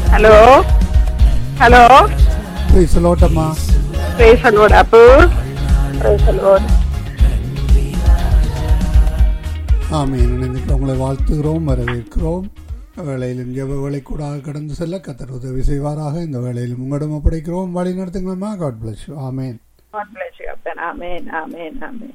Hello hello praise லோட்டம்மா praise அலோட் அப்பு பிரேஸ் அலோட் ஆமீன் இணைந்து உங்களை வாழ்த்துகிறோம் வரவேற்கிறோம் வேளையிலும் ஜெப வேலை கூட கடந்து செல்ல கத்தர் உதவி செய்வாராக இந்த வேளையிலும் உங்களிடம் ஒப்படைக்கிறோம் வழி நடத்துங்களம்மா காட் பிளஸ் ஆமேன் God bless you, Captain. Amen, amen, amen.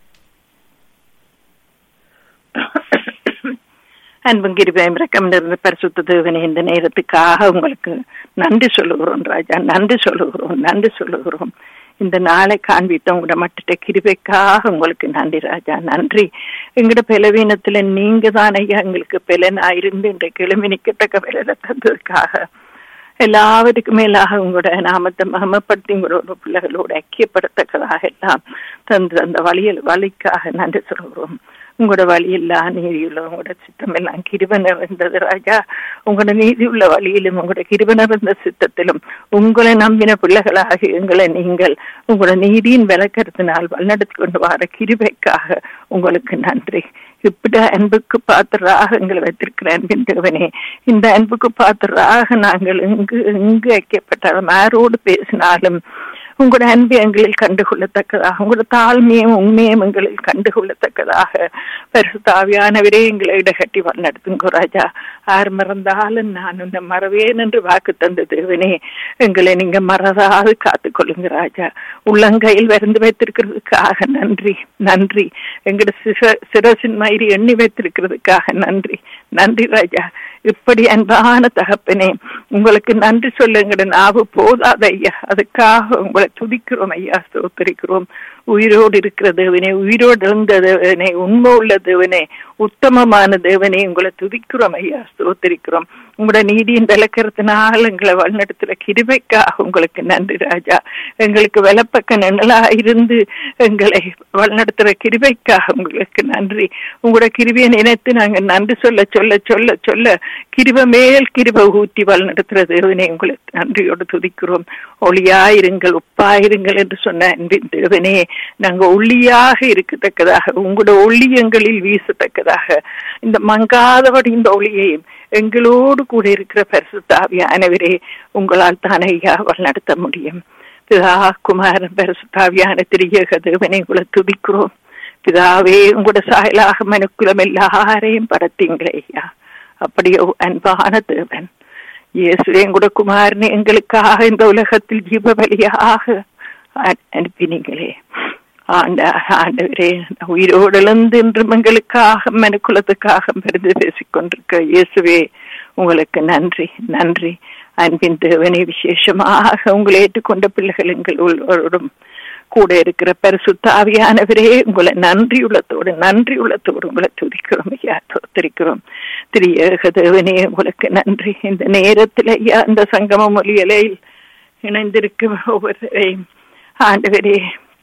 அன்பும் கிருபையும் இரக்கம் நிறைந்த பரிசுத்த தேவனே இந்த நேரத்துக்காக உங்களுக்கு நன்றி சொல்லுகிறோம் ராஜா நன்றி சொல்லுகிறோம் நன்றி சொல்லுகிறோம் இந்த நாளை காண்பித்த உங்களோட மட்டிட்ட கிருபைக்காக உங்களுக்கு நன்றி ராஜா நன்றி எங்கட பலவீனத்துல நீங்க தான் ஐயா எங்களுக்கு பலனாயிருந்து இன்றைக்கு எழுமி நிக்கத்தக்க வேலையில தந்ததுக்காக எல்லாவற்றுக்கும் மேலாக உங்களோட நாமத்தை மகமப்படுத்தி உங்களோட பிள்ளைகளோட ஐக்கியப்படத்தக்கதாக எல்லாம் தந்து அந்த வழியில் வழிக்காக நன்றி சொல்கிறோம் உங்களோட வழியில்லா நீதியுள்ள உங்களோட சித்தம் எல்லாம் கிருப நிறைந்தது ராஜா உங்களோட நீதியுள்ள வழியிலும் உங்களோட கிருப நிறைந்த சித்தத்திலும் உங்களை நம்பின பிள்ளைகளாக எங்களை நீங்கள் உங்களோட நீதியின் விளக்கத்தினால் வழிநடத்தி கொண்டு வர கிருபைக்காக உங்களுக்கு நன்றி இப்படி அன்புக்கு பாத்திராக எங்களை வைத்திருக்கிற அன்பின் தேவனே இந்த அன்புக்கு பாத்திராக நாங்கள் இங்கு இங்கு ஐக்கியப்பட்டாலும் யாரோடு பேசினாலும் உங்களோட அன்பு எங்களில் கண்டுகொள்ளத்தக்கதாக உங்களோட தாழ்மையும் உண்மையும் எங்களில் கண்டுகொள்ளத்தக்கதாக பரிசுத்தாவியானவரே எங்களை இடகட்டி வழிநடத்துங்க ராஜா யார் மறந்தாலும் நான் உன்னை மறவேன் என்று வாக்கு தந்த தேவனே எங்களை நீங்க மறதாது காத்துக்கொள்ளுங்க ராஜா உள்ளங்கையில் வருந்து வைத்திருக்கிறதுக்காக நன்றி நன்றி எங்களோட சிர சிரசின் மயிரி எண்ணி வைத்திருக்கிறதுக்காக நன்றி நன்றி ராஜா இப்படி அன்பான தகப்பனே உங்களுக்கு நன்றி சொல்ல எங்களோட நாவு போதாத ஐயா அதுக்காக உங்களை துதிக்கிறோம் ஐயா ஸ்தோத்தரிக்கிறோம் உயிரோடு இருக்கிற தேவனே உயிரோடு இருந்த தேவனே உண்மை உள்ள தேவனே உத்தமமான தேவனே உங்களை துதிக்கிறோம் ஐயா ஸ்தோத்தரிக்கிறோம் உங்களோட நீதியின் விளக்கறதுனால எங்களை வழிநடத்துற கிருபைக்காக உங்களுக்கு நன்றி ராஜா எங்களுக்கு விலப்பக்க நிழலா இருந்து எங்களை வழிநடத்துற கிருபைக்காக உங்களுக்கு நன்றி உங்களோட கிருபியை நினைத்து நாங்க நன்றி சொல்ல சொல்ல சொல்ல சொல்ல கிருப மேல் கிருப ஊற்றி வழிநடத்துற தேவனே உங்களுக்கு நன்றியோடு துதிக்கிறோம் ஒளியாயிருங்கள் உப்பாயிருங்கள் என்று சொன்ன அன்பின் தேவனே நாங்க ஒளியாக இருக்கத்தக்கதாக உங்களோட ஒளி எங்களில் வீசத்தக்கதாக இந்த மங்காதபடி இந்த ஒளியையும் எங்களோடு கூட இருக்கிற பரிசுத்தாவியானவரே உங்களால் தானே ஐயா நடத்த முடியும் பிதா குமாரன் பரிசுத்தாவியான திரியக தேவனை உங்களை துதிக்கிறோம் பிதாவே உங்களோட சாயலாக மனுக்குலம் எல்லாரையும் படத்தீங்களே ஐயா அப்படியே அன்பான தேவன் இயேசுவே கூட குமாரன் எங்களுக்காக இந்த உலகத்தில் ஜீவ பலியாக அனுப்பினீங்களே ஆண்ட ஆண்டவரே உயிரோடு எழுந்து இன்றும் எங்களுக்காக மனுக்குலத்துக்காக மருந்து பேசிக் கொண்டிருக்க இயேசுவே உங்களுக்கு நன்றி நன்றி அன்பின் தேவனை விசேஷமாக உங்களை ஏற்றுக்கொண்ட பிள்ளைகள் எங்களோடும் கூட இருக்கிற பரிசுத்த ஆவியானவரே உங்களை நன்றி உள்ளத்தோடு நன்றி உள்ளத்தோடு உங்களை துதிக்கிறோம் ஐயா தோத்திருக்கிறோம் திரு ஏக தேவனே உங்களுக்கு நன்றி இந்த நேரத்தில் ஐயா இந்த சங்கம மொழியலையில் இணைந்திருக்கும் ஒவ்வொருவரையும் ஆண்டவரே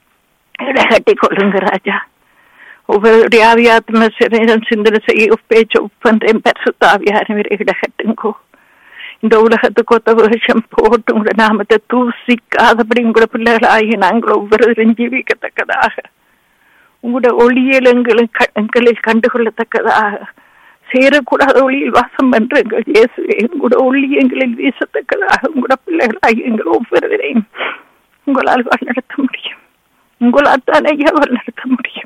இடகட்டி கொள்ளுங்க ராஜா ஒவ்வொருடைய ஆவியாத்ம சிறையிடம் சிந்தனை செய்ய பேச்சு ஒப்பந்தேன் பரிசுத்த ஆவியானவரை இடகட்டுங்கோ இந்த உலகத்துக்கு ஒத்த வருஷம் போட்டு உங்களோட நாமத்தை தூசிக்காதபடி உங்களோட பிள்ளைகளாகி நாங்கள் ஒவ்வொருவரும் ஜீவிக்கத்தக்கதாக உங்களோட ஒளியல் எங்களும் எங்களில் கண்டுகொள்ளத்தக்கதாக சேரக்கூடாத ஒளியில் வாசம் பண்ற எங்கள் இயேசுவே உங்களோட ஒளி எங்களில் வீசத்தக்கதாக உங்களோட பிள்ளைகளாகி எங்கள் ஒவ்வொருவரையும் உங்களால் வழிநடத்த முடியும் உங்களால் தான் ஐயா வழிநடத்த முடியும்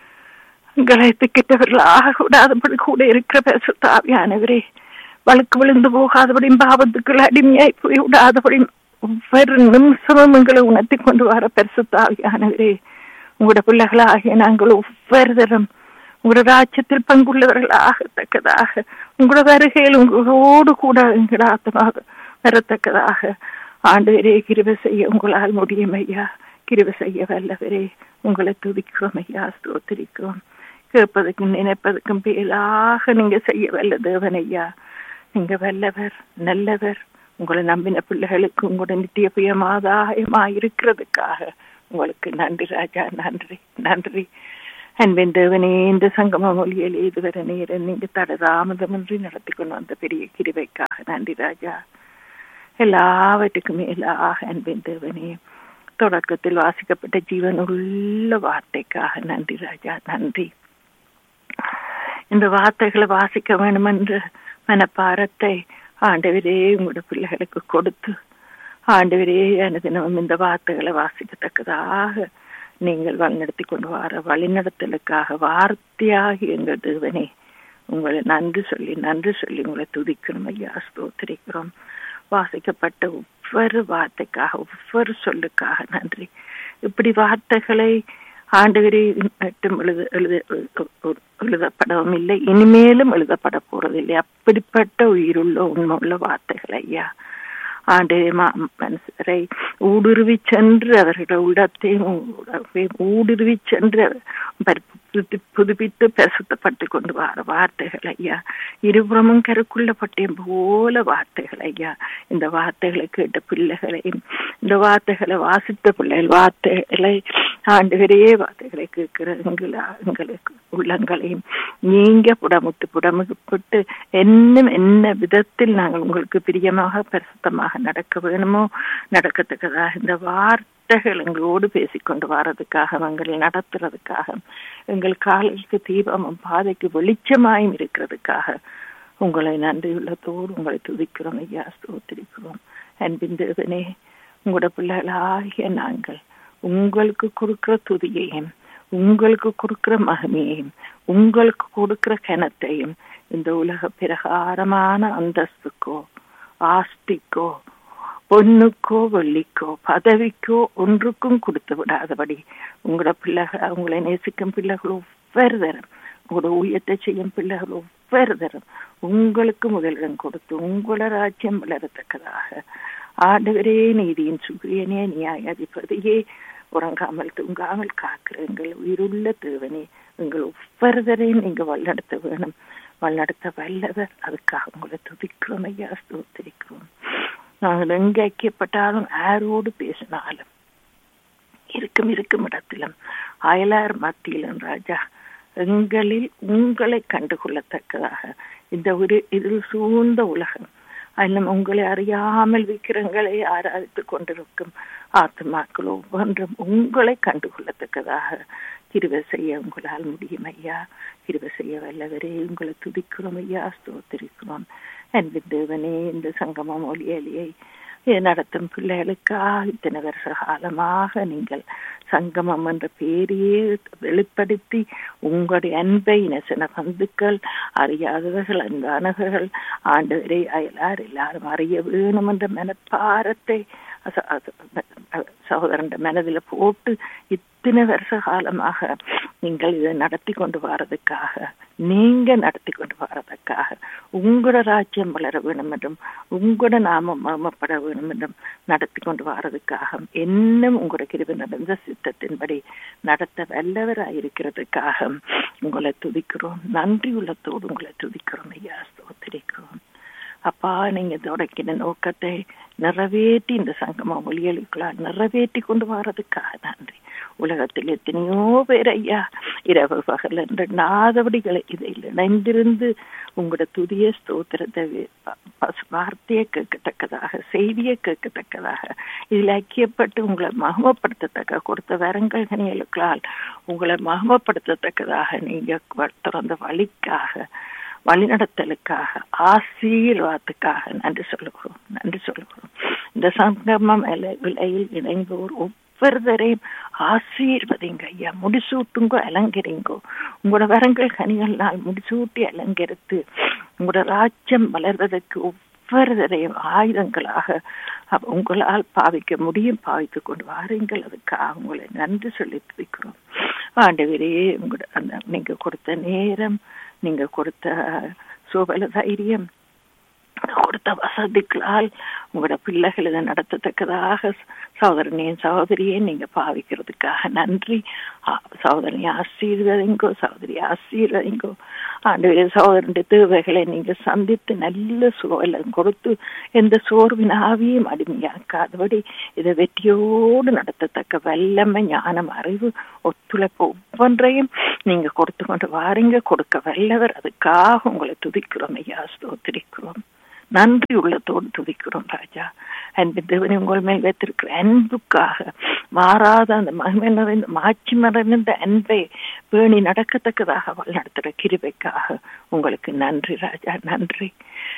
உங்களை திக்கிட்டவர்களாக கூடாதபடி கூட இருக்கிற பேசுத்தாவியானவரே வழக்கு விழுந்து போகாதபடியும் பாவத்துக்குள் அடிமையாய் போய் விடாதபடி ஒவ்வொரு நிமிஷமும் எங்களை உணர்த்தி கொண்டு வர பரிசுத்தாவியானவரே உங்களோட பிள்ளைகளாகிய நாங்கள் ஒவ்வொரு தரம் உங்களோட ராஜ்யத்தில் பங்குள்ளவர்களாகத்தக்கதாக உங்களோட வருகையில் உங்களோடு கூட எங்களோட ஆத்மாக வரத்தக்கதாக ஆண்டு கிருப செய்ய உங்களால் முடியும் ஐயா கிருப செய்ய வல்லவரே உங்களை துதிக்கிறோம் ஐயா ஸ்தோத்திரிக்கிறோம் கேட்பதற்கும் நினைப்பதற்கும் பேலாக நீங்க செய்ய வல்ல தேவன் ஐயா நீங்க வல்லவர் நல்லவர் உங்களை நம்பின பிள்ளைகளுக்கு உங்களோட நித்திய பிரியமாதாயமா இருக்கிறதுக்காக உங்களுக்கு நன்றி ராஜா நன்றி நன்றி அன்பின் தேவனே இந்த சங்கம மொழியில் இதுவரை நேரம் நீங்க தடதாமதமின்றி நடத்தி கொண்டு வந்த பெரிய கிருவைக்காக நன்றி ராஜா எல்லாவற்றுக்கும் மேலாக அன்பின் தேவனே தொடக்கத்தில் வாசிக்கப்பட்ட ஜீவன் உள்ள வார்த்தைக்காக நன்றி ராஜா நன்றி இந்த வார்த்தைகளை வாசிக்க வேண்டும் என்ற மனப்பாரத்தை ஆண்டவரே உங்களோட பிள்ளைகளுக்கு கொடுத்து ஆண்டவரே தினமும் இந்த வார்த்தைகளை வாசிக்கத்தக்கதாக நீங்கள் வழிநடத்தி கொண்டு வர வழிநடத்தலுக்காக வார்த்தையாகி எங்கள் தேவனே உங்களை நன்றி சொல்லி நன்றி சொல்லி உங்களை துதிக்கணும் ஐயா ஸ்தோத்திரிக்கிறோம் வாசிக்கப்பட்ட ஒவ்வொரு வார்த்தைக்காக ஒவ்வொரு சொல்லுக்காக நன்றி இப்படி வார்த்தைகளை ஆண்டவரே மட்டும் எழுத எழுத எழுதப்படவும் இல்லை இனிமேலும் எழுதப்பட போறதில்லை அப்படிப்பட்ட உயிருள்ள உண்மையுள்ள வார்த்தைகள் ஐயா ஆண்டு மனுஷரை ஊடுருவி சென்று அவர்களுடைய உள்ளத்தையும் ஊடுருவி சென்று புதுப்பித்து பிரசுத்தப்பட்டு கொண்டு வர வார்த்தைகள் ஐயா இருபுறமும் கருக்குள்ள பட்டியம் போல வார்த்தைகள் ஐயா இந்த வார்த்தைகளை கேட்ட பிள்ளைகளையும் இந்த வார்த்தைகளை வாசித்த பிள்ளைகள் வார்த்தைகளை ஆண்டு பெரிய வார்த்தைகளை கேட்கிற எங்களை எங்களுக்கு உள்ளங்களையும் நீங்க புடமுட்டு புடமுட்டு என்னும் என்ன விதத்தில் நாங்கள் உங்களுக்கு பிரியமாக பிரசுத்தமாக நடக்க வேணுமோ நடக்கத்தக்கதாக இந்த வார்த்தைகள் எங்களோடு பேசிக்கொண்டு வர்றதுக்காக எங்களை நடத்துறதுக்காக எங்கள் காலைக்கு தீபமும் பாதைக்கு வெளிச்சமாயும் இருக்கிறதுக்காக உங்களை நன்றியுள்ளத்தோடு உங்களை துதிக்கிறோம் ஐயா ஸ்தோத்திரிக்கிறோம் அன்பின் தேவனே உங்களோட பிள்ளைகளாகிய நாங்கள் உங்களுக்கு கொடுக்கிற துதியையும் உங்களுக்கு கொடுக்கிற மகிமையையும் உங்களுக்கு கொடுக்கிற கணத்தையும் இந்த உலக பிரகாரமான அந்தஸ்துக்கோ ஆஸ்திக்கோ பொண்ணுக்கோ வெள்ளிக்கோ பதவிக்கோ ஒன்றுக்கும் கொடுத்து விடாதபடி உங்களோட பிள்ளைகள் உங்களை நேசிக்கும் பிள்ளைகள் ஒவ்வொரு தரம் உங்களோட ஊழியத்தை செய்யும் பிள்ளைகள் ஒவ்வொரு தரம் உங்களுக்கு முதலிடம் கொடுத்து உங்களோட ராஜ்யம் வளரத்தக்கதாக ஆண்டவரே நீதியின் சுகிரியனே நியாயாதிபதியே உறங்காமல் தூங்காமல் காக்கிற எங்கள் உயிருள்ள தேவனே எங்கள் ஒவ்வொருவரையும் நீங்க வழிநடத்த வேணும் வழிநடத்த வல்லவர் அதுக்காக உங்களை துதிக்கிறோம் ஐயா ஸ்தோத்திரிக்கிறோம் நாங்கள் எங்க ஐக்கியப்பட்டாலும் யாரோடு பேசினாலும் இருக்கும் இருக்கும் இடத்திலும் அயலார் மத்தியிலும் ராஜா எங்களில் உங்களை கண்டுகொள்ளத்தக்கதாக இந்த ஒரு இதில் சூழ்ந்த உலகம் அதிலும் உங்களை அறியாமல் விக்கிரங்களை ஆராதித்து கொண்டிருக்கும் ஆத்மாக்கள் ஒவ்வொன்றும் உங்களை கண்டுகொள்ளத்தக்கதாக கிருவை செய்ய உங்களால் முடியும் ஐயா கிருவை செய்ய வல்லவரே உங்களை துதிக்கிறோம் ஐயா ஸ்தோத்திரிக்கிறோம் அன்பின் தேவனே இந்த சங்கமம் ஒலியலியை நடத்தும் பிள்ளைகளுக்கா இத்தனை வருஷ காலமாக நீங்கள் சங்கமம் என்ற பேரையே வெளிப்படுத்தி உங்களுடைய அன்பை இனசின பந்துக்கள் அறியாதவர்கள் அன்பானவர்கள் ஆண்டவரை அயலார் எல்லாரும் அறிய வேணும் என்ற மனப்பாரத்தை சகோதரன் மனதில் போட்டு இத்தனை வருஷ காலமாக நீங்கள் இதை நடத்தி கொண்டு வர்றதுக்காக நீங்க நடத்தி கொண்டு வர்றதுக்காக உங்களோட ராஜ்யம் வளர வேணும் என்றும் உங்களோட நாமம் மர்மப்பட வேணும் என்றும் நடத்தி கொண்டு வர்றதுக்காக இன்னும் உங்களோட கிருபி நடந்த சித்தத்தின்படி நடத்த வல்லவராயிருக்கிறதுக்காக உங்களை துதிக்கிறோம் நன்றி உள்ளத்தோடு உங்களை துதிக்கிறோம் ஐயா ஸ்தோத்திரிக்கிறோம் அப்பா நீங்க தொடக்கின நோக்கத்தை நிறைவேற்றி இந்த சங்கம மொழிகளுக்கெல்லாம் நிறைவேற்றி கொண்டு வர்றதுக்காக நன்றி உலகத்தில் எத்தனையோ பேர் ஐயா இரவு பகல் என்ற நாதவடிகளை இதில் இணைந்திருந்து உங்களோட துதிய ஸ்தோத்திரத்தை வார்த்தையை கேட்கத்தக்கதாக செய்தியை கேட்கத்தக்கதாக இதில் ஐக்கியப்பட்டு உங்களை மகமப்படுத்தத்தக்க கொடுத்த வரங்கள் கனிகளுக்களால் உங்களை மகமப்படுத்தத்தக்கதாக நீங்க திறந்த வழிக்காக வழிநடத்தலுக்காக ஆசீர்வாதத்துக்காக நன்றி சொல்லுகிறோம் நன்றி சொல்லுகிறோம் இந்த சங்கமம் விலையில் இணைந்தோர் ஒவ்வொருவரையும் ஆசீர்வதிங்க ஐயா முடிசூட்டுங்கோ அலங்கரிங்கோ உங்களோட வரங்கள் கனிகள்னால் முடிசூட்டி அலங்கரித்து உங்களோட ராஜ்யம் வளர்வதற்கு ஒவ்வொருவரையும் ஆயுதங்களாக உங்களால் பாவிக்க முடியும் பாவித்து கொண்டு வாருங்கள் அதுக்காக உங்களை நன்றி சொல்லி துதிக்கிறோம் ஆண்டவரே உங்களோட அந்த நீங்க கொடுத்த நேரம் நீங்க கொடுத்த சோபல தைரியம் கொடுத்த வசதிகளால் உங்களோட பிள்ளைகள் இதை நடத்தத்தக்கதாக சகோதரனையும் சகோதரியை நீங்க பாவிக்கிறதுக்காக நன்றி சகோதரனை ஆசீர்வதிங்கோ சகோதரி ஆசீர்வதிங்கோ ஆண்டு சகோதரனுடைய தேவைகளை நீங்க சந்தித்து நல்ல சுகம் கொடுத்து எந்த சோர்வின் ஆவியும் அடிமையாக்காதபடி இதை வெற்றியோடு நடத்தத்தக்க வல்லமை ஞானம் அறிவு ஒத்துழைப்பு ஒவ்வொன்றையும் நீங்க கொடுத்து கொண்டு வாரீங்க கொடுக்க வல்லவர் அதுக்காக உங்களை துதிக்கிறோம் ஐயா ஸ்தோத்திரிக்கிறோம் நன்றி உள்ளத்தோடு துதிக்கிறோம் ராஜா அன்பு தேவனை உங்கள் மேல் வைத்திருக்கிற அன்புக்காக மாறாத அந்த மகிமை நிறைந்த மாட்சி நிறைந்த அன்பை பேணி நடக்கத்தக்கதாக நடத்துகிற கிருபைக்காக உங்களுக்கு நன்றி ராஜா நன்றி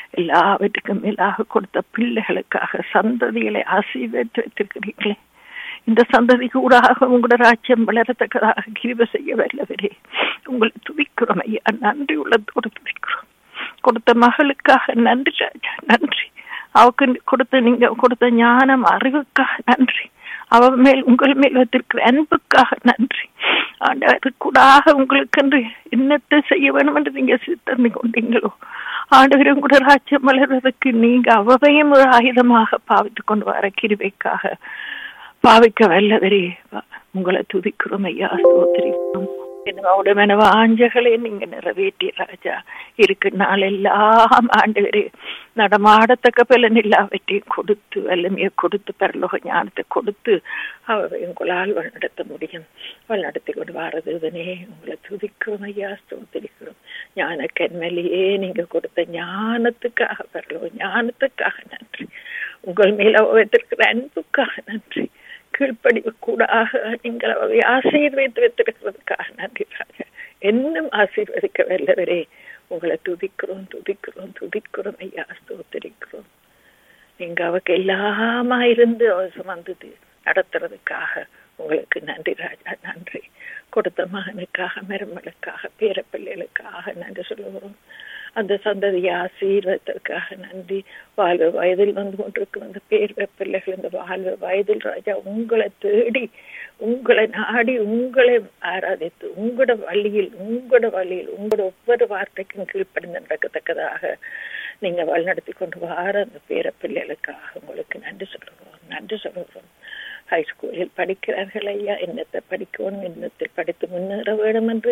எல்லாவற்றுக்கும் மேலாக கொடுத்த பிள்ளைகளுக்காக சந்ததிகளை ஆசீர்வதித்து வைத்திருக்கிறீர்களே இந்த சந்ததி கூடாக உங்களோட ராஜ்யம் வளரத்தக்கதாக கிருப செய்ய வல்லவரே உங்களை துதிக்கிறோம் ஐயா நன்றி உள்ளத்தோடு துதிக்கிறோம் கொடுத்த மகளுக்காக நன்றி ராஜா நன்றி அவக்கு கொடுத்த நீங்க கொடுத்த ஞானம் அறிவுக்காக நன்றி அவ மேல் உங்கள் மேல் வைத்திருக்கிற அன்புக்காக நன்றி ஆண்டவர் கூடாக உங்களுக்கு என்று என்னத்தை செய்ய வேணும் என்று நீங்க சித்தந்து கொண்டீங்களோ ஆண்டவரும் கூட ராஜ்யம் வளர்வதற்கு நீங்க அவவையும் ஒரு ஆயுதமாக பாவித்துக் கொண்டு வர கிருபைக்காக பாவிக்க வல்லவரே உங்களை துதிக்கிறோம் ஐயா ஸ்தோத்திரிக்கிறோம் என்னோட வாஞ்சகளை நீங்க நிறைவேற்றி ராஜா இருக்கு நாள் எல்லாம் ஆண்டவரே நடமாடத்தக்க பலன் எல்லாவற்றையும் கொடுத்து வல்லமையை கொடுத்து பரலோக ஞானத்தை கொடுத்து அவரை உங்களால் வழிநடத்த முடியும் வழிநடத்தி கொண்டு வாரதுவனே உங்களை துதிக்கிறோம் ஐயா ஸ்தோத்திரிக்கிறோம் ஞான கண்மலையே நீங்க கொடுத்த ஞானத்துக்காக பரலோக ஞானத்துக்காக நன்றி உங்கள் மேல வைத்திருக்கிற அன்புக்காக நன்றி கீழ்ப்படிவு கூடாக நீங்கள் அவரை ஆசீர்வதித்து வைத்திருக்கிறதுக்காக நன்றி ராஜா இன்னும் ஆசீர்வதிக்க வல்லவரே உங்களை துதிக்கிறோம் துதிக்கிறோம் துதிக்கிறோம் ஐயா ஸ்தோத்திரிக்கிறோம் நீங்க அவக்கு எல்லாமா இருந்து அவர் சுமந்தது நடத்துறதுக்காக உங்களுக்கு நன்றி ராஜா நன்றி கொடுத்த மகனுக்காக மருமகளுக்காக பேரப்பிள்ளைகளுக்காக நன்றி சொல்லுகிறோம் அந்த சந்ததியை ஆசீர்வதற்காக நன்றி வாழ்வு வயதில் வந்து கொண்டிருக்கும் அந்த பேர் பிள்ளைகள் இந்த வாழ்வு வயதில் ராஜா உங்களை தேடி உங்களை நாடி உங்களை ஆராதித்து உங்களோட வழியில் உங்களோட வழியில் உங்களோட ஒவ்வொரு வார்த்தைக்கும் கீழ்ப்படிந்து நடக்கத்தக்கதாக நீங்க வழிநடத்தி கொண்டு வார அந்த பேர பிள்ளைகளுக்காக உங்களுக்கு நன்றி சொல்லுகிறோம் நன்றி சொல்லுகிறோம் ஹை ஸ்கூலில் படிக்கிறார்கள் ஐயா என்னத்தை படிக்கணும் என்னத்தில் படித்து முன்னேற வேண்டும் என்று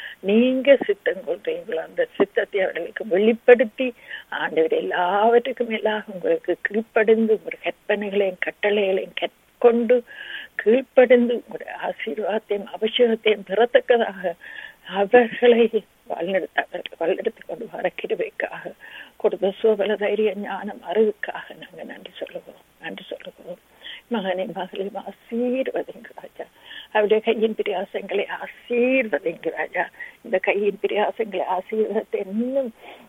நீங்க சித்தம் கொள்றீங்களோ அந்த சித்தத்தை அவர்களுக்கு வெளிப்படுத்தி ஆண்டவர் எல்லாவற்றுக்கும் எல்லாம் உங்களுக்கு கீழ்ப்படிந்து ஒரு கற்பனைகளையும் கட்டளைகளையும் கற்கொண்டு கீழ்ப்படிந்து உங்களுடைய ஆசீர்வாதத்தையும் அபிஷேகத்தையும் பெறத்தக்கதாக அவர்களை வழிநடத்த வழிநடத்தி கொண்டு வர கிருவைக்காக கொடுத்த சோபல தைரிய ஞானம் அறிவுக்காக நாங்க நன்றி சொல்லுகிறோம் நன்றி சொல்லுகிறோம் மகனை மகளையும் ஆசீர்வதிங்க ராஜா அவருடைய கையின் பிரியாசங்களை ஆசீர்வதிங்க ராஜா இந்த கையின் பிரியாசங்களை ஆசீர்வதத்தை இன்னும்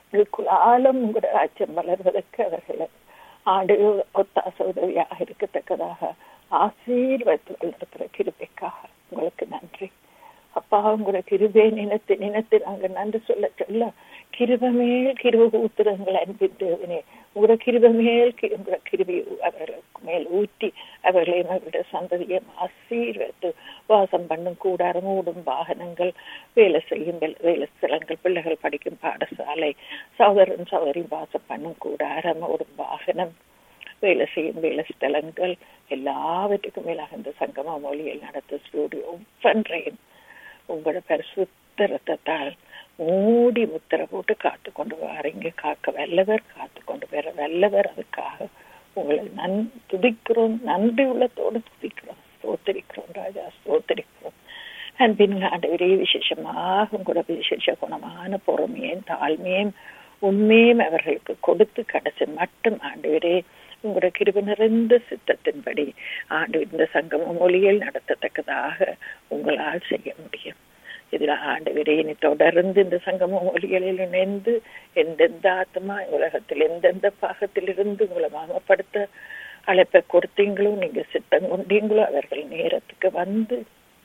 ஆழம் உங்களோட ராஜ்யம் வளர்வதற்கு அவர்களை ஆண்டு ஒத்தாச உதவியாக இருக்கத்தக்கதாக ஆசீர்வத்து வளர்த்துற கிருபைக்காக உங்களுக்கு நன்றி அப்பா உங்களோட கிருபை நினைத்து நினைத்து நாங்க நன்றி சொல்ல சொல்ல கிருப மேல் கிருப ஊத்துறங்கள் அன்பின் தேவனே உங்களோட கிருப மேல் உங்களோட கிருபை அவர்களுக்கு மேல் ஊற்றி அவர்களையும் அவருடைய சந்ததியும் ஆசீர்வத்து வாசம் பண்ணும் கூடாரம் ஓடும் வாகனங்கள் வேலை செய்யும் வேலை ஸ்தலங்கள் பிள்ளைகள் படிக்கும் பாடசாலை சகோதரன் சகோதரி வாசம் பண்ணும் கூடாரம் ஓடும் வாகனம் வேலை செய்யும் வேலை ஸ்தலங்கள் எல்லாவற்றுக்கும் மேலாக இந்த சங்கம மொழியில் நடத்த ஸ்டூடியோ ஒவ்வொன்றையும் உங்களோட பரிசுத்த ரத்தத்தால் மூடி முத்திர போட்டு காத்து கொண்டு வாரீங்க காக்க வல்லவர் காத்து கொண்டு வர வல்லவர் அதுக்காக உங்களை நன் துதிக்கிறோம் நன்றி உள்ளத்தோடு துதிக்கிறோம் ஸ்தோத்தரிக்கிறோம் ராஜா ஸ்தோத்தரிக்கிறோம் அன்பின் ஆண்டவரே விசேஷமாக உங்களோட விசேஷ குணமான பொறுமையும் தாழ்மையும் உண்மையும் அவர்களுக்கு கொடுத்து கடைசி மட்டும் ஆண்டவரே உங்களோட கிருப நிறைந்த சித்தத்தின்படி ஆண்டு இந்த சங்கம மொழியில் நடத்தத்தக்கதாக உங்களால் செய்ய முடியும் இதுல ஆண்டவரே இனி தொடர்ந்து இந்த சங்கம மொழிகளில் இணைந்து எந்தெந்த ஆத்மா உலகத்தில் எந்தெந்த பாகத்திலிருந்து உங்களை மாமப்படுத்த அழைப்பை கொடுத்தீங்களோ நீங்க சித்தம் கொண்டீங்களோ அவர்கள் நேரத்துக்கு வந்து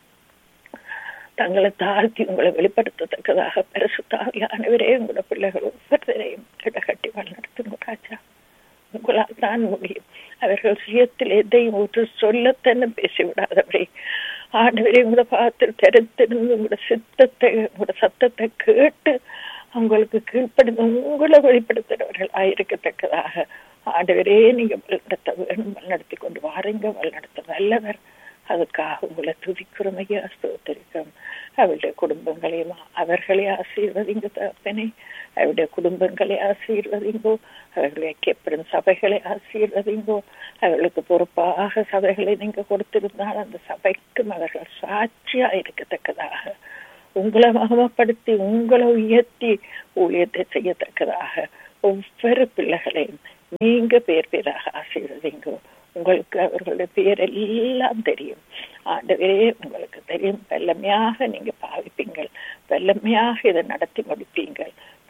தங்களை தாழ்த்தி உங்களை வெளிப்படுத்தத்தக்கதாக பரிசுத்தாவியானவரே உங்களோட பிள்ளைகள் ஒவ்வொருவரையும் இடகட்டி வழிநடத்துங்க ராஜா உங்களால் தான் முடியும் அவர்கள் சுயத்தில் எதையும் ஒரு சொல்லத்தன்னு பேசிவிடாதபடி ஆண்டவரை உங்களோட பார்த்து தெரிந்திருந்து உங்களோட சித்தத்தை உங்களோட சத்தத்தை கேட்டு அவங்களுக்கு கீழ்ப்படுத்த உங்களை வெளிப்படுத்துகிறவர்கள் ஆயிருக்கத்தக்கதாக ஆண்டவரே நீங்க வழிநடத்த வேணும் வழிநடத்தி கொண்டு வாரீங்க வழிநடத்த வல்லவர் அதுக்காக உங்களை துதிக்கிறோம் ஐயா ஸ்தோத்தரிக்கிறோம் அவருடைய குடும்பங்களையும் அவர்களை ஆசீர்வதிங்க தகப்பனே அவருடைய குடும்பங்களை ஆசீர்வதிங்கோ அவர்களை ஐக்கியப்படும் சபைகளை ஆசீர்வதிங்கோ அவர்களுக்கு பொறுப்பாக சபைகளை நீங்க கொடுத்திருந்தால் அந்த சபைக்கும் அவர்கள் சாட்சியா இருக்கத்தக்கதாக உங்களை மகமப்படுத்தி உங்களை உயர்த்தி ஊழியத்தை செய்யத்தக்கதாக ஒவ்வொரு பிள்ளைகளையும் நீங்க பேர் பேராக ஆசீர்வதிங்கோ உங்களுக்கு அவர்களுடைய பேர் எல்லாம் தெரியும் ஆண்டவரே உங்களுக்கு தெரியும் வெள்ளமையாக நீங்க பாவிப்பீங்கள் வெள்ளமையாக இதை நடத்தி முடிப்பீங்கள் நடத்தி கொண்டு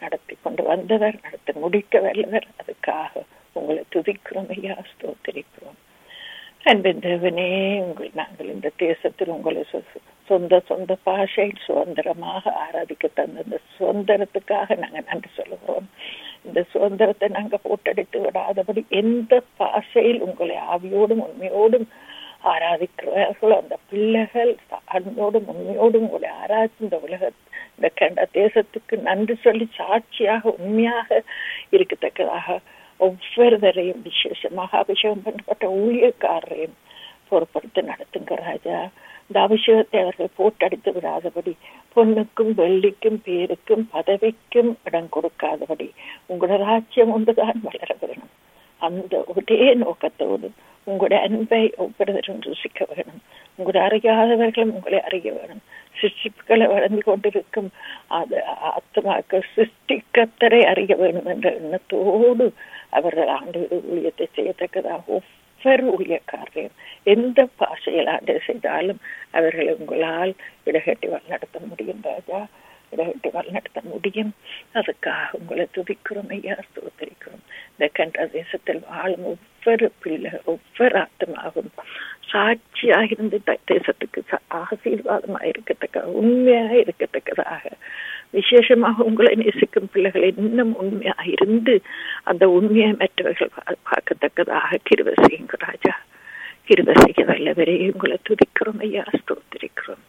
கொண்டு வந்தவர் நடத்த முடிக்க வல்லவர் அதுக்காக உங்களை துதிக்கிறோம் ஐயா ஸ்தோத்திரிக்கிறோம் அன்பின் தேவனே உங்கள் நாங்கள் இந்த தேசத்தில் உங்களை சொ- சொந்த சொந்த பாஷையில் சுதந்திரமாக ஆராதிக்க தந்த இந்த சுதந்திரத்துக்காக நாங்கள் நன்றி சொல்லுகிறோம் இந்த சுதந்திரத்தை நாங்க போட்டடித்து விடாதபடி எந்த பாஷையில் உங்களை ஆவியோடும் உண்மையோடும் ஆராதிக்கிறார்களோ அந்த பிள்ளைகள் அன்போடும் உண்மையோடும் உங்களை ஆராய்ச்சி இந்த உலக இந்த கண்ட தேசத்துக்கு நன்றி சொல்லி சாட்சியாக உண்மையாக இருக்கத்தக்கதாக ஒவ்வொருவரையும் விசேஷமாக அபிஷேகம் பண்ணப்பட்ட ஊழியக்காரரையும் பொறுப்படுத்தி நடத்துங்க ராஜா இந்த அபிஷேகத்தை அவர்கள் போட்டடித்து விடாதபடி பொண்ணுக்கும் வெள்ளிக்கும் பேருக்கும் பதவிக்கும் இடம் கொடுக்காதபடி உங்களோட ராஜ்யம் ஒன்றுதான் வளர வேணும் அந்த ஒரே நோக்கத்தோடு உங்களுடைய அன்பை ஒவ்வொருவரும் ருசிக்க வேணும் உங்களை அறியாதவர்களும் உங்களை அறிய வேணும் சிருஷ்டிப்புகளை வளர்ந்து கொண்டிருக்கும் அது ஆத்மாக்கள் சிருஷ்டிக்கத்தரை அறிய வேண்டும் என்ற எண்ணத்தோடு அவர்கள் ஆண்டு ஊழியத்தை செய்யத்தக்கதாக ஒவ்வொரு ஊழியக்காரரையும் எந்த பாஷையில் ஆண்டு செய்தாலும் அவர்களை உங்களால் இடகட்டி வழிநடத்த முடியும் ராஜா இடகட்டி வழிநடத்த முடியும் அதுக்காக உங்களை துதிக்கிறோம் ஐயா ஸ்தோத்திரிக்கிறோம் இந்த கண்ட தேசத்தில் வாழும் ஒவ்வொரு பிள்ளை ஒவ்வொரு ஆத்மாவும் சாட்சியாக இருந்து த- தேசத்துக்கு ச- ஆசீர்வாதமாக இருக்கத்தக்க உண்மையாக இருக்கத்தக்கதாக விசேஷமாக உங்களை நேசிக்கும் பிள்ளைகள் இன்னும் உண்மையாக இருந்து அந்த உண்மையை மற்றவர்கள் பா- பார்க்கத்தக்கதாக கிருப செய்யுங்க ராஜா கிருப செய்ய வல்லவரே உங்களை துதிக்கிறோம் ஐயா ஸ்தோத்திரிக்கிறோம்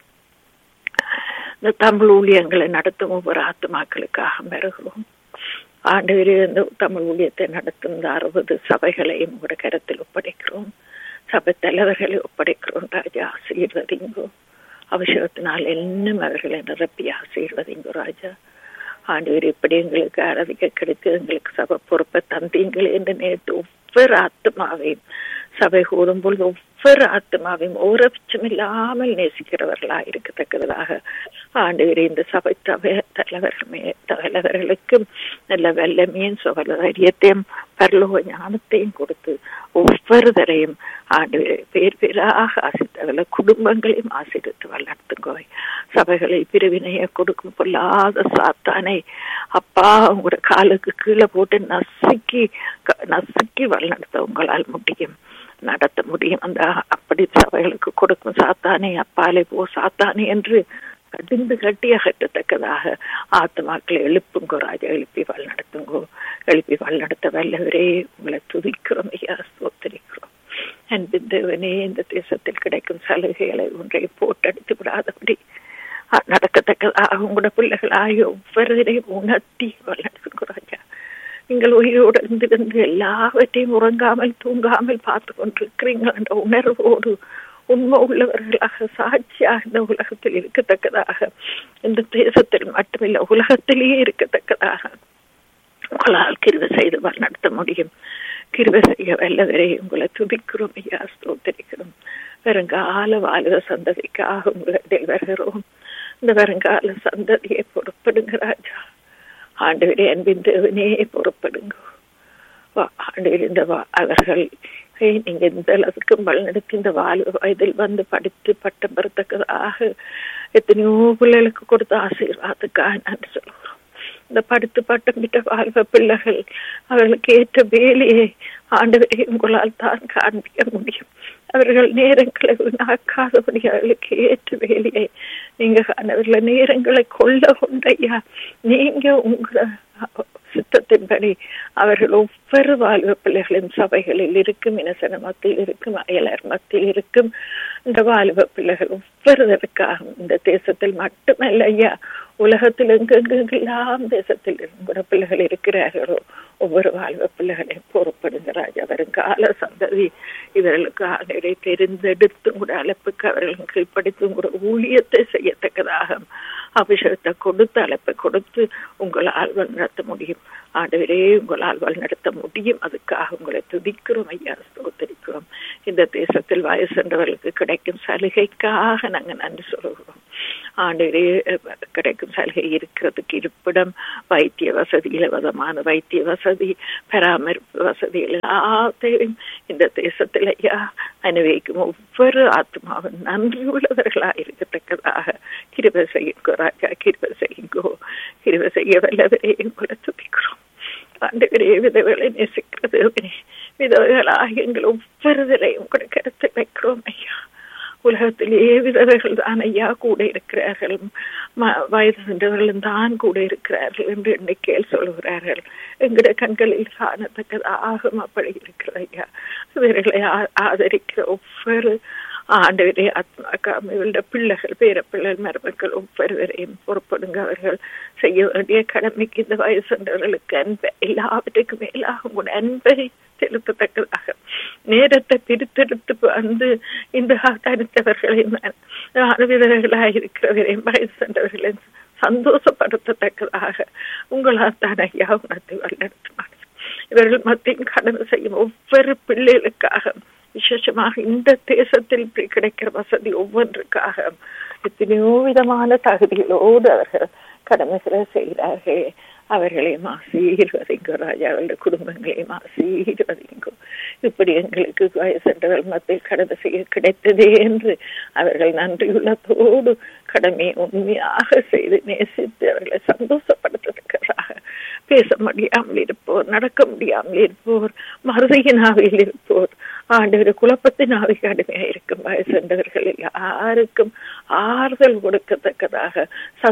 இந்த தமிழ் ஊழியங்களை நடத்தும் ஒவ்வொரு ஆத்மாக்களுக்காக பெறுகிறோம் ஆண்டு இந்த தமிழ் ஊழியத்தை நடத்தும் இந்த அறுபது சபைகளையும் உங்களோட கருத்தில் ஒப்படைக்கிறோம் சபை தலைவர்களை ஒப்படைக்கிறோம் ராஜா ஆசீர்வதிங்கோ அவசரத்தினால் இன்னும் அவர்களை நிரப்பி ஆசீர்வதிங்கோ ராஜா ஆண்டவர் இப்படி எங்களுக்கு ஆராதிக்க கிடைத்து எங்களுக்கு சபை பொறுப்பை தந்தீங்களே என்று நேற்று ஒவ்வொரு ஆத்மாவையும் சபை கூடும்போது ஒவ்வொரு ஆத்மாவையும் ஓரபட்சம் இல்லாமல் நேசிக்கிறவர்களாக இருக்கத்தக்கதாக ஆண்டவரே இந்த சபை தவை தலைவர்களே தலைவர்களுக்கும் நல்ல வல்லமையும் சுகதைரியத்தையும் பரலோக ஞானத்தையும் கொடுத்து ஒவ்வொருவரையும் ஆண்டு பேர் பேராக ஆசித்தவர்கள குடும்பங்களையும் ஆசிரித்து வளர்த்துங்கோய் சபைகளை பிரிவினையை கொடுக்கும் பொல்லாத சாத்தானை அப்பா உங்களோட காலுக்கு கீழே போட்டு நசுக்கி க- நசுக்கி வழிநடத்த உங்களால் முடியும் நடத்த முடியும் அந்த அப்படி சபைகளுக்கு கொடுக்கும் சாத்தானே அப்பாலே போ சாத்தானே என்று கடிந்து கட்டி அகற்றத்தக்கதாக ஆத்மாக்களை எழுப்புங்கோ ராஜா எழுப்பி வழிநடத்துங்கோ எழுப்பி வழிநடத்த வல்லவரே உங்களை துதிக்கிறோம் ஐயா ஸ்தோத்தரிக்கிறோம் அன்பின் தேவனே இந்த தேசத்தில் கிடைக்கும் சலுகைகளை ஒன்றை போட்டடித்து விடாதபடி அஹ், நடக்கத்தக்கதாக உங்களோட பிள்ளைகளாகிய ஒவ்வொருவரையும் உணர்த்தி வழிநடத்துங்கோ ராஜா நீங்கள் உயிரோடு இருந்திருந்து எல்லாவற்றையும் உறங்காமல் தூங்காமல் பார்த்து கொண்டிருக்கிறீங்கள் என்ற உணர்வோடு உண்மை உள்ளவர்களாக சாட்சியாக இந்த உலகத்தில் இருக்கத்தக்கதாக இந்த தேசத்தில் மட்டுமில்லை உலகத்திலேயே இருக்கத்தக்கதாக உங்களால் கிருவை செய்து நடத்த முடியும் கிருவை செய்ய வல்லவரை உங்களை துதிக்கிறோம் ஐயா ஸ்தோத்தரிக்கிறோம் வருங்கால வாலிப சந்ததிக்காக உங்களிடம் வருகிறோம் இந்த வருங்கால சந்ததியை பொறுப்படுங்க ராஜா ஆண்டவரே அன்பின் தேவனே பொறுப்படுங்க வா- ஆண்டவரே இந்த வா- அவர்கள் ஏய், நீங்க இந்த அளவுக்கு வழிநடத்தி இந்த வாழ்வு வயதில் வந்து படித்து பட்டம் பெறத்தக்கதாக எத்தனையோ பிள்ளைகளுக்கு கொடுத்த ஆசீர்வாதத்துக்காக நன்றி சொல்கிறோம் இந்த படித்து பட்டம் பெற்ற வாழ்வ பிள்ளைகள் அவர்களுக்கு ஏற்ற வேலையை ஆண்டவரை உங்களால் தான் காண்பிக்க முடியும் அவர்கள் நேரங்களை வீணாக்காதபடி அவர்களுக்கு ஏற்ற வேலையை நீங்க அவர்கள நேரங்களை கொள்ள கொண்டையா நீங்க உங்களை சித்தத்தின்படி அவர்கள் ஒவ்வொரு வாழ்வு பிள்ளைகளின் சபைகளில் இருக்கும் இனசன மத்தியில் இருக்கும் அயலர் மத்தியில் இருக்கும் இந்த வாழ்வ பிள்ளைகள் ஒவ்வொருவருக்காக இந்த தேசத்தில் மட்டுமல்ல ஐயா உலகத்தில் எங்கெங்கெல்லாம் தேசத்தில் உங்களோட பிள்ளைகள் இருக்கிறார்களோ ஒவ்வொரு வாழ்வ பிள்ளைகளையும் பொறுப்படுங்க ராஜா வருங்கால சந்ததி இவர்களுக்கு ஆண்டவரை தெரிந்தெடுத்து கூட அழைப்புக்கு அவர்கள் கீழ்ப்படுத்தி உங்களோட ஊழியத்தை செய்யத்தக்கதாக அபிஷேகத்தை கொடுத்து அழைப்பை கொடுத்து உங்களால் வழிநடத்த முடியும் ஆண்டவரே உங்களால் வழிநடத்த முடியும் அதுக்காக உங்களை துதிக்கிறோம் ஐயா ஸ்தோத்தரிக்கிறோம் இந்த தேசத்தில் வயசென்றவர்களுக்கு கிடைக்கும் சலுகைக்காக நாங்கள் நன்றி சொல்கிறோம் ஆண்டவரே கிடைக்கும் சலுகை இருக்கிறதுக்கு இருப்பிடம் வைத்திய வசதி இலவசமான வைத்திய வசதி பராமரிப்பு வசதி எல்லாத்தையும் இந்த தேசத்தில் ஐயா அனுபவிக்கும் ஒவ்வொரு ஆத்மாவும் நன்றி உள்ளவர்களாக இருக்கத்தக்கதாக கிருப செய்யுங்கோ ராஜா கிருப செய்யுங்கோ கிருப செய்ய வல்லவரே உங்களை துதிக்கிறோம் ஆண்டவரே விதவைகளை நேசிக்கிறது விதவைகளாக எங்கள் ஒவ்வொருவரையும் கூட கருத்து வைக்கிறோம் ஐயா உலகத்திலே விதவைகள் தான் ஐயா கூட இருக்கிறார்கள் வயது சென்றவர்களும் தான் கூட இருக்கிறார்கள் என்று எண்ணிக்கையில் சொல்லுகிறார்கள் எங்களுடைய கண்களில் காணத்தக்கதாகும் அப்படி இருக்கிற ஐயா இவர்களை ஆதரிக்கிற ஒவ்வொரு ஆண்டவரே ஆத்மாக்காம பிள்ளைகள் பேர பிள்ளைகள் மருமக்கள் ஒவ்வொருவரையும் பொறுப்படுங்க அவர்கள் செய்ய வேண்டிய கடமைக்கு இந்த வயசுன்றவர்களுக்கு அன்பை எல்லாவற்றுக்கும் மேலாக உங்களோட அன்பை செலுத்தத்தக்கதாக நேரத்தை பிரித்தெடுத்து வந்து இந்த தனித்தவர்களை விதவர்களாக இருக்கிறவரையும் வயசு சென்றவர்களையும் சந்தோஷப்படுத்தத்தக்கதாக உங்களால் தான் ஐயா உணர்த்தி வல்லெடுத்து இவர்கள் மத்தியும் கடமை செய்யும் ஒவ்வொரு பிள்ளைகளுக்காக விசேஷமாக இந்த தேசத்தில் கிடைக்கிற வசதி ஒவ்வொன்றுக்காக எத்தனையோ விதமான தகுதிகளோடு அவர்கள் கடமைகளை செய்கிறார்கள் அவர்களையும் ஆசீர்வதிங்கோ ராஜா அவருடைய குடும்பங்களையும் ஆசீர்வதிங்கோ இப்படி எங்களுக்கு வயசென்றவர்கள் மத்தியில் கடமை செய்ய கிடைத்ததே என்று அவர்கள் நன்றியுள்ளத்தோடு கடமையை உண்மையாக செய்து நேசித்து அவர்களை சந்தோஷப்படுத்துவதற்காக பேச முடியாமல் இருப்போர் நடக்க முடியாமல் இருப்போர் மருதையின் ஆவியில் இருப்போர் ஆண்டவர் குழப்பத்தின் ஆவிக்கு அடிமையாக இருக்கும் வயசென்றவர்கள் யாருக்கும் ஆறுதல் கொடுக்கத்தக்கதாக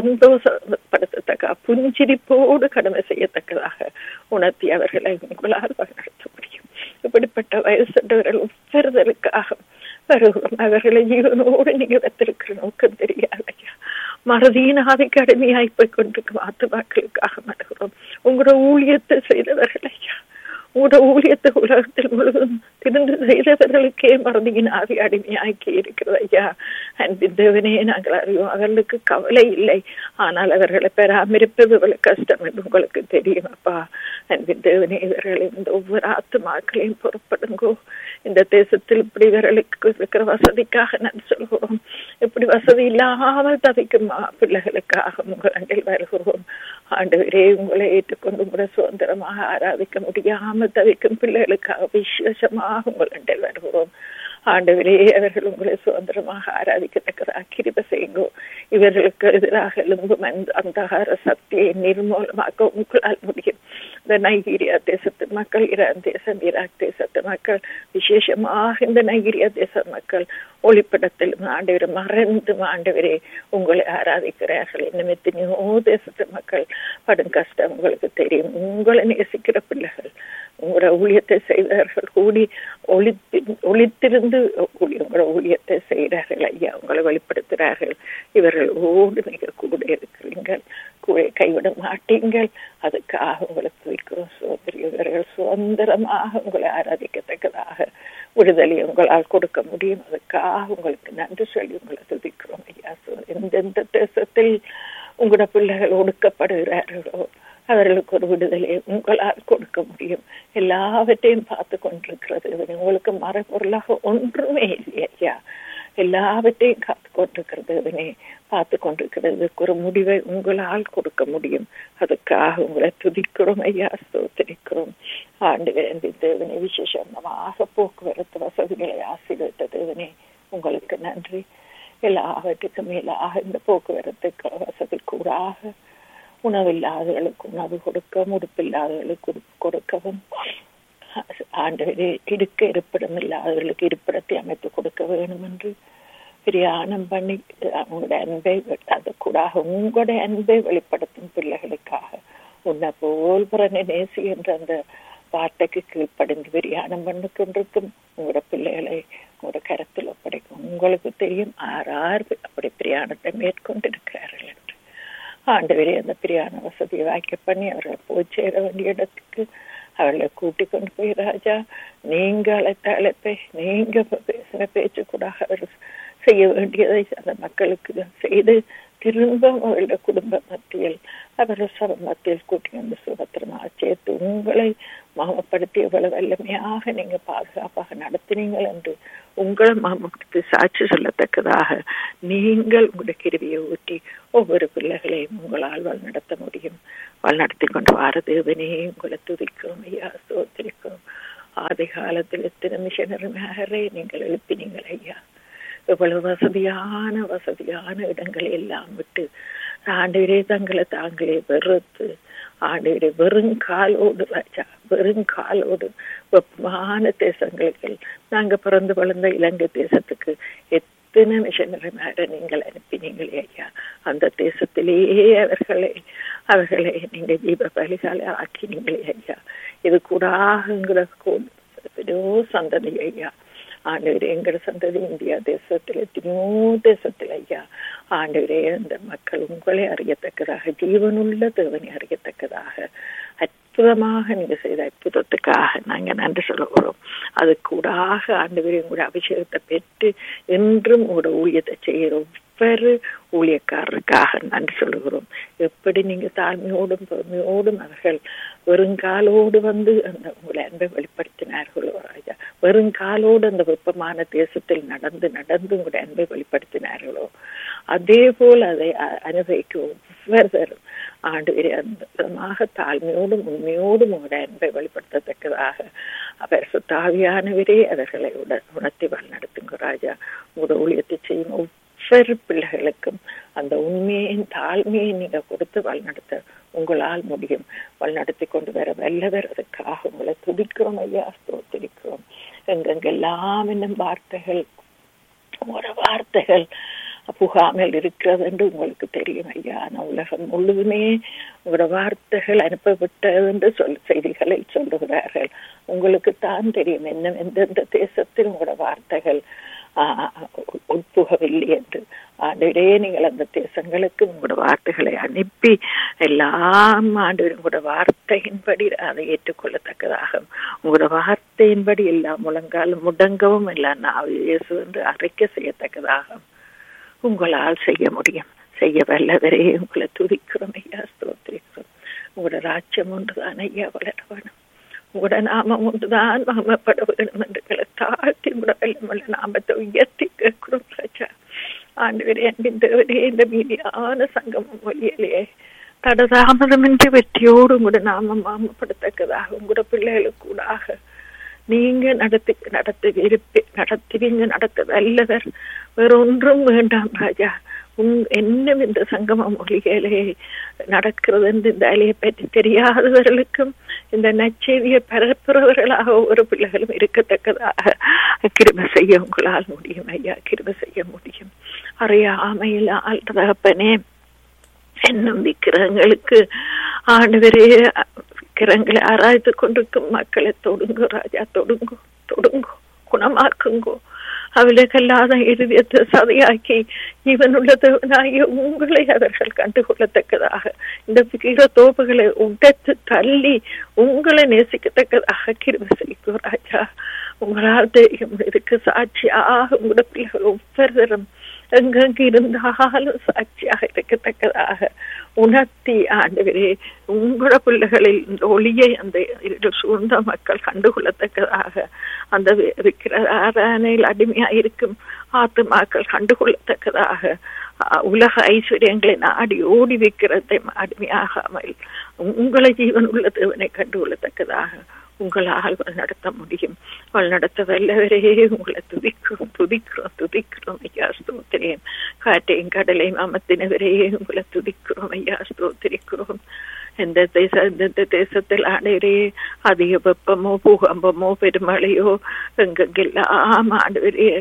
சந்தோஷப்படுத்தத்தக்க புஞ்சிரிப்போடு கடமை செய்யத்தக்கதாக உணர்த்தி அவர்களை உங்களால் வழிநடத்த முடியும் இப்படிப்பட்ட வயசென்றவர்கள் ஒவ்வொருதலுக்காக வருகிறோம் அவர்களை ஜீவனோடு நீங்க வைத்திருக்கிற நோக்கம் தெரியாதையா மறதியின் ஆவிக்கு அடிமையாய் போய் கொண்டிருக்கும் ஆத்துமாக்களுக்காக வருகிறோம் உங்களோட ஊழியத்தை செய்தவர்கள் ஐயா உங்களோட ஊழியத்தை உலகத்தில் முழுவதும் திருந்து செய்தவர்களுக்கே மறதியின் ஆவி அடிமையாக்கி இருக்கிறது ஐயா அன்பின் தேவனே நாங்கள் அறிவோம் அவர்களுக்கு கவலை இல்லை ஆனால் அவர்களை பராமரிப்பது இவ்வளவு கஷ்டம் என்று உங்களுக்கு தெரியும் அப்பா அன்பின் தேவனே இவர்களை இந்த ஒவ்வொரு ஆத்துமாக்களையும் பொறுப்படுங்கோ இந்த தேசத்தில் இப்படி இவர்களுக்கு இருக்கிற வசதிக்காக நான் சொல்கிறோம் இப்படி வசதி இல்லாமல் தவிக்கும் பிள்ளைகளுக்காக உங்கள் அண்டில் வருகிறோம் ஆண்டவரே உங்களை ஏற்றுக்கொண்டு கூட சுதந்திரமாக ஆராதிக்க முடியாமல் தவிக்கும் பிள்ளைகளுக்காக விசேஷமாக உங்கள் அண்டில் வருகிறோம் ஆண்டவரே அவர்கள் உங்களை சுதந்திரமாக ஆராதிக்கத்தக்கதாக கிருப செய்யுங்கோ இவர்களுக்கு எதிராக எழும்பும் அந்த அந்தகார சக்தியை நிர்மூலமாக்க உங்களால் முடியும் இந்த நைகீரியா தேசத்து மக்கள் ஈரான் தேசம் ஈராக் தேசத்து மக்கள் விசேஷமாக இந்த நைகீரியா தேச மக்கள் ஒளிப்படத்திலும் ஆண்டவரை மறந்து ஆண்டவரே உங்களை ஆராதிக்கிறார்கள் இன்னும் எத்தனையோ தேசத்து மக்கள் படும் கஷ்டம் உங்களுக்கு தெரியும் உங்களை நேசிக்கிற பிள்ளைகள் உங்களோட ஊழியத்தை செய்தார்கள் கூடி ஒளித்து ஒளித்திருந்து உங்களோட ஊழியத்தை செய்கிறார்கள் ஐயா உங்களை வெளிப்படுத்துகிறார்கள் இவர்கள் ஓடு மிக கூட இருக்கிறீர்கள் கூட கைவிட மாட்டீங்கள் அதுக்காக உங்களை துவைக்கிறோம் சோதரி இவர்கள் சுதந்திரமாக உங்களை ஆராதிக்கத்தக்கதாக விடுதலை உங்களால் கொடுக்க முடியும் அதுக்காக உங்களுக்கு நன்றி சொல்லி உங்களை துதிக்கிறோம் ஐயா எந்தெந்த தேசத்தில் உங்களோட பிள்ளைகள் ஒடுக்கப்படுகிறார்களோ அவர்களுக்கு ஒரு விடுதலை உங்களால் கொடுக்க முடியும் எல்லாவற்றையும் பார்த்து கொண்டிருக்கிறது உங்களுக்கு மறைபொருளாக ஒன்றுமே இல்லை ஐயா எல்லாவற்றையும் காத்து கொண்டிருக்கிறது இதனை பார்த்து கொண்டிருக்கிறதுக்கு ஒரு முடிவை உங்களால் கொடுக்க முடியும் அதுக்காக உங்களை துதிக்கிறோம் ஐயா ஸ்தோத்திரிக்கிறோம் ஆண்டு வேண்டி தேவனை விசேஷமாக போக்குவரத்து வசதிகளை ஆசீர்வித்த தேவனே உங்களுக்கு நன்றி எல்லாவற்றுக்கும் மேலாக இந்த போக்குவரத்து வசதி கூடாக உணவில்லாதவர்களுக்கு உணவு கொடுக்க உடுப்பில்லாதவர்களுக்கு கொடுக்கவும் ஆண்டவரே இருக்க இருப்பிடம் இல்லாதவர்களுக்கு இருப்பிடத்தை அமைத்து கொடுக்க வேண்டும் என்று பிரயாணம் பண்ணி அவங்களோட அன்பை அது கூடாக உங்களோட அன்பை வெளிப்படுத்தும் பிள்ளைகளுக்காக உன்னை போல் புறனை நேசி என்ற அந்த வார்த்தைக்கு கீழ்ப்படைந்து பிரயாணம் பண்ணி கொண்டிருக்கும் உங்களோட பிள்ளைகளை உங்களோட கருத்தில் ஒப்படைக்கும் உங்களுக்கு தெரியும் ஆறார் அப்படி பிரயாணத்தை மேற்கொண்டிருக்கிறார்கள் என்று ஆண்டவரே அந்த பிரியாண வசதியை வாய்க்க பண்ணி அவர்கள் போய் சேர வேண்டிய இடத்துக்கு அவர்களை கூட்டி கொண்டு போய் ராஜா நீங்க அழைத்த அழைப்பை நீங்க பேசுற பேச்சு கூட அவர் செய்ய வேண்டியதை அந்த மக்களுக்கு செய்து திரும்ப அவருடைய குடும்ப மத்தியில் அவர்கள் சப மத்தியில் கூட்டி வந்து சுபத்திரமாக சேர்த்து உங்களை மகமப்படுத்தி எவ்வளவு வல்லமையாக நீங்க பாதுகாப்பாக நடத்தினீங்கள் என்று உங்களை மகமப்படுத்தி சாட்சி சொல்லத்தக்கதாக நீங்கள் உங்களுடைய கிருவியை ஊற்றி ஒவ்வொரு பிள்ளைகளையும் உங்களால் வழிநடத்த முடியும் வழிநடத்தி கொண்டு வார தேவனே உங்களை துதிக்கிறோம் ஐயா சோத்திரிக்கிறோம் ஆதி காலத்தில் எத்தனை மிஷனரிமாகவே நீங்கள் எழுப்பினீங்கள் ஐயா இவ்வளவு வசதியான வசதியான இடங்களை எல்லாம் விட்டு ஆண்டவரே தங்களை தாங்களே வெறுத்து ஆண்டவரே வெறுங்காலோடு ராஜா வெறுங்காலோடு வெப்பமான தேசங்களுக்கு நாங்க பிறந்து வளர்ந்த இலங்கை தேசத்துக்கு எத்தனை மிஷனரி மேட நீங்கள் அனுப்பினீங்களே ஐயா அந்த தேசத்திலேயே அவர்களை அவர்களை நீங்க ஜீவ பலிகால ஆக்கினீங்களே ஐயா இது கூடாங்கிற பெரிய சந்ததி ஐயா ஆண்டவரே எங்கட சந்ததி இந்தியா தேசத்தில் எத்தனையோ தேசத்தில் ஐயா ஆண்டவரே அந்த மக்கள் உங்களை அறியத்தக்கதாக ஜீவனுள்ள தேவனை அறியத்தக்கதாக அற்புதமாக நீங்க செய்த அற்புதத்துக்காக நாங்க நன்றி சொல்லுகிறோம் அது கூடாக ஆண்டவரே உங்களுடைய அபிஷேகத்தை பெற்று என்றும் உங்களோட ஊழியத்தை செய்கிறோம் ஒவ்வொரு ஊழியக்காரருக்காக நன்றி சொல்லுகிறோம் எப்படி நீங்க தாழ்மையோடும் பொறுமையோடும் அவர்கள் வெறுங்காலோடு வந்து அந்த உங்களை அன்பை வெளிப்படுத்தினார்களோ ராஜா வெறுங்காலோடு அந்த வெப்பமான தேசத்தில் நடந்து நடந்து உங்களுடைய அன்பை வெளிப்படுத்தினார்களோ அதே போல் அதை அனுபவிக்க ஒவ்வொருத்தரும் ஆண்டு அந்தமாக தாழ்மையோடும் உண்மையோடும் உங்களுடைய அன்பை வெளிப்படுத்தத்தக்கதாக அவர் சுத்தாவியானவரே அவர்களை உட உணர்த்தி வழிநடத்துங்க ராஜா உங்களோட ஊழியத்தை செய்யும் ஒவ்வொரு பிள்ளைகளுக்கும் அந்த உண்மையின் தாழ்மையை நீங்க கொடுத்து வழிநடத்த உங்களால் முடியும் வழிநடத்தி கொண்டு வர வல்லவர் அதுக்காக உங்களை துதிக்கிறோம் ஐயா ஸ்தோத்திரிக்கிறோம் எங்கெங்கெல்லாம் என்னும் வார்த்தைகள் ஒரு வார்த்தைகள் புகாமல் இருக்கிறது என்று உங்களுக்கு தெரியும் ஐயா ஆனால் உலகம் முழுதுமே உங்களோட வார்த்தைகள் அனுப்பப்பட்டது என்று சொல் செய்திகளை சொல்லுகிறார்கள் உங்களுக்கு தான் தெரியும் என்ன எந்தெந்த தேசத்தில் உங்களோட வார்த்தைகள் உட்புகவில்லை என்று ஆண்டவரே நீங்கள் அந்த தேசங்களுக்கு உங்களோட வார்த்தைகளை அனுப்பி எல்லாம் ஆண்டு உங்களோட வார்த்தையின்படி அதை ஏற்றுக்கொள்ளத்தக்கதாக உங்களோட வார்த்தையின்படி எல்லாம் முழங்காலும் முடங்கவும் எல்லாம் நான் இயேசு என்று அரைக்க செய்யத்தக்கதாக உங்களால் செய்ய முடியும் செய்ய வல்லவரே உங்களை துதிக்கிறோம் ஐயா ஸ்தோத்திரிக்கிறோம் உங்களோட ராஜ்யம் ஒன்றுதான் ஐயா வளர வேணும் உங்களோட நாமம் ஒன்றுதான் மகமப்பட வேணும் என்று தாழ்த்தி உங்களோட வெள்ளமுள்ள நாமத்தை உயர்த்தி கேட்கிறோம் ராஜா ஆண்டு அன்பின் தேவரே இந்த மீதியான சங்கமம் மொழியிலே தடதாமதமின்றி வெற்றியோடு உங்களோட நாமம் மாமப்படுத்தக்கதாக உங்களோட பிள்ளைகளுக்கு கூடாக நீங்க நடத்தி நடத்தி விருப்பி நடத்துவீங்க நடத்த வல்லவர் வேறொன்றும் வேண்டாம் ராஜா உங் என்ன இந்த சங்கம மொழிகளே நடக்கிறது என்று இந்த அலையை பற்றி தெரியாதவர்களுக்கும் இந்த நச்செய்தியை பரப்புறவர்களாக ஒவ்வொரு பிள்ளைகளும் இருக்கத்தக்கதாக கிருப செய்ய உங்களால் முடியும் ஐயா கிருப செய்ய முடியும் அறியாமையில் ஆள் தகப்பனே என்னும் விக்கிரகங்களுக்கு ஆண்டவரே விக்கிரங்களை ஆராய்ந்து கொண்டிருக்கும் மக்களை தொடுங்கோ ராஜா தொடுங்கோ தொடுங்கோ குணமாக்குங்கோ அவளுக்கல்லாத இருதயத்தை சதையாக்கி இவனுள்ள தேவனாகிய உங்களை அவர்கள் கண்டுகொள்ளத்தக்கதாக இந்த விக்கிர தோப்புகளை உடைத்து தள்ளி உங்களை நேசிக்கத்தக்கதாக கிரும செய்யும் ராஜா உங்களால் தெரியும் இதுக்கு சாட்சியாக உங்களோட பிள்ளைகள் ஒவ்வொருத்தரும் எங்கெங்கு இருந்தாலும் சாட்சியாக இருக்கத்தக்கதாக உணர்த்தி ஆண்டவரே உங்களோட பிள்ளைகளில் இந்த ஒளியை அந்த சூழ்ந்த மக்கள் கண்டுகொள்ளத்தக்கதாக அந்த விக்கிரணையில் அடிமையாக இருக்கும் ஆத்துமாக்கள் கண்டுகொள்ளத்தக்கதாக உலக ஐஸ்வர்யங்களை நாடி ஓடி வைக்கிறதை அடிமையாகாமல் உங்களை ஜீவன் உள்ள தேவனை கண்டுகொள்ளத்தக்கதாக உங்களால் நடத்த முடியும் நடத்த வல்லவரே உங்களை துதிக்கிறோம் துதிக்கிறோம் துதிக்கிறோம் ஐயா ஸ்தோத்திரியம் காற்றையும் கடலையும் அமர்த்தினவரே உங்களை துதிக்கிறோம் ஐயா ஸ்தோத்திரிக்கிறோம் எந்த தேச எந்தெந்த தேசத்தில் ஆண்டவரே அதிக வெப்பமோ பூகம்பமோ பெருமழையோ எங்கெங்கெல்லாம் ஆண்டவரே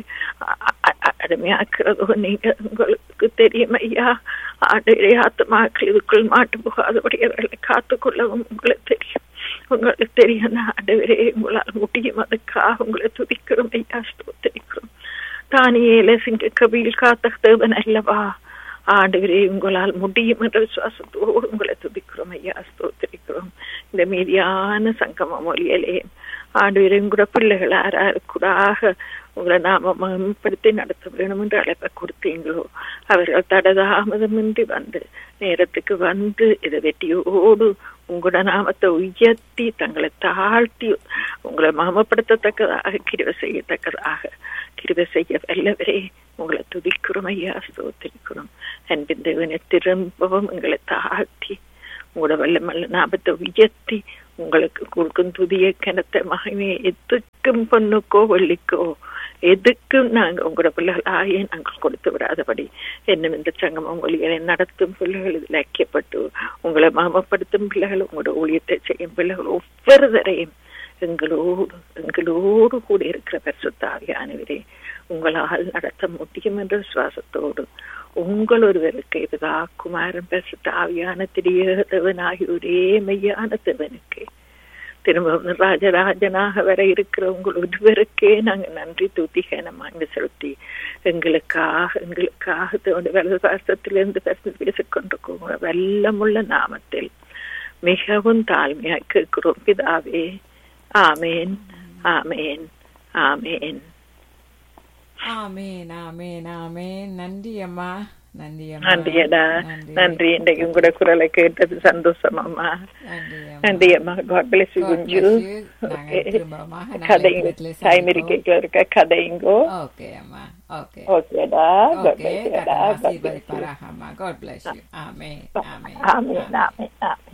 அருமையாக்குறதோ நீங்க உங்களுக்கு தெரியும் ஐயா ஆண்டவரே ஆத்துமாக்கள் இதுக்குள் மாட்டு போகாதபடி அவர்களை காத்துக்கொள்ளவும் உங்களுக்கு தெரியும் உங்களுக்கு தெரியும் ஆண்டவரே உங்களால் முடியும் அதுக்காக உங்களை துதிக்கிறோம் ஐயா ஸ்தோத்திரிக்கிறோம் தானியேல சிங்க கபில் காத்த தேவன் அல்லவா ஆண்டவரே உங்களால் முடியும் என்ற விசுவாசத்தோடு உங்களை துதிக்கிறோம் ஐயா ஸ்தோத்திரிக்கிறோம் இந்த மீதியான சங்கம மொழியிலே ஆண்டு கூட பிள்ளைகள் யாராருக்கூடாக உங்களை நாம மேம்படுத்தி நடத்த வேணும் என்று அழைப்பை கொடுத்தீங்களோ அவர்கள் தடதாமதமின்றி வந்து நேரத்துக்கு வந்து இதை வெட்டியோடு உங்களோட நாமத்தை உயர்த்தி தங்களை தாழ்த்தி உங்களை மமப்படுத்தத்தக்கதாக கிருவை செய்யத்தக்கதாக கிருவை செய்ய வல்லவரே உங்களை துதிக்கிறோம் ஐயா ஸ்தோத்திரிக்கிறோம் அன்பின் தேவனை திரும்பவும் எங்களை தாழ்த்தி உங்களோட வல்லமல்ல நாபத்தை உயர்த்தி உங்களுக்கு கொடுக்கும் துதிய கிணத்த மகிமையை எதுக்கும் பொண்ணுக்கோ வெள்ளிக்கோ எதுக்கும் நாங்க உங்களோட பிள்ளைகளாயே நாங்கள் கொடுத்து விடாதபடி என்னும் இந்த சங்கமம் ஒளிகளை நடத்தும் பிள்ளைகள் இதில் ஐக்கியப்பட்டு உங்களை மாமப்படுத்தும் பிள்ளைகள் உங்களோட ஊழியத்தை செய்யும் பிள்ளைகள் ஒவ்வொருவரையும் எங்களோடு எங்களோடு கூட இருக்கிற பரிசுத்தாவியானவரே உங்களால் நடத்த முடியும் என்ற விசுவாசத்தோடு உங்கள் ஒருவருக்கு இதுதா குமாரன் பரிசுத்தாவியான திரியதவனாகி ஒரே மெய்யான தேவனுக்கு திரும்பவும் ராஜராஜனாக வர இருக்கிற உங்கள் ஒருவருக்கே நாங்க நன்றி தூத்திகனமாக செலுத்தி எங்களுக்காக எங்களுக்காக தோண்டி வலது பாசத்திலிருந்து பேசிக் கொண்டிருக்கோங்க வெள்ளமுள்ள நாமத்தில் மிகவும் தாழ்மையாக கேட்கிறோம் பிதாவே ஆமேன் ஆமேன் ஆமேன் ஆமேன் ஆமேன் ஆமேன் நன்றி அம்மா நன்றி அம்மா நன்றியடா நன்றி இன்றைக்கு உங்களோட குரலை கேட்டது சந்தோஷம் அம்மா நன்றி அம்மா காட் பிளஸ் யூ குஞ்சு கதைங்க டைம் இருக்க இருக்க கதைங்கோ ஓகே அம்மா ஓகே ஓகேடா ஓகே ஆசீர்வதிப்பாராக அம்மா காட் பிளஸ் யூ ஆமேன் ஆமேன் ஆமேன் ஆமேன் ஆமேன்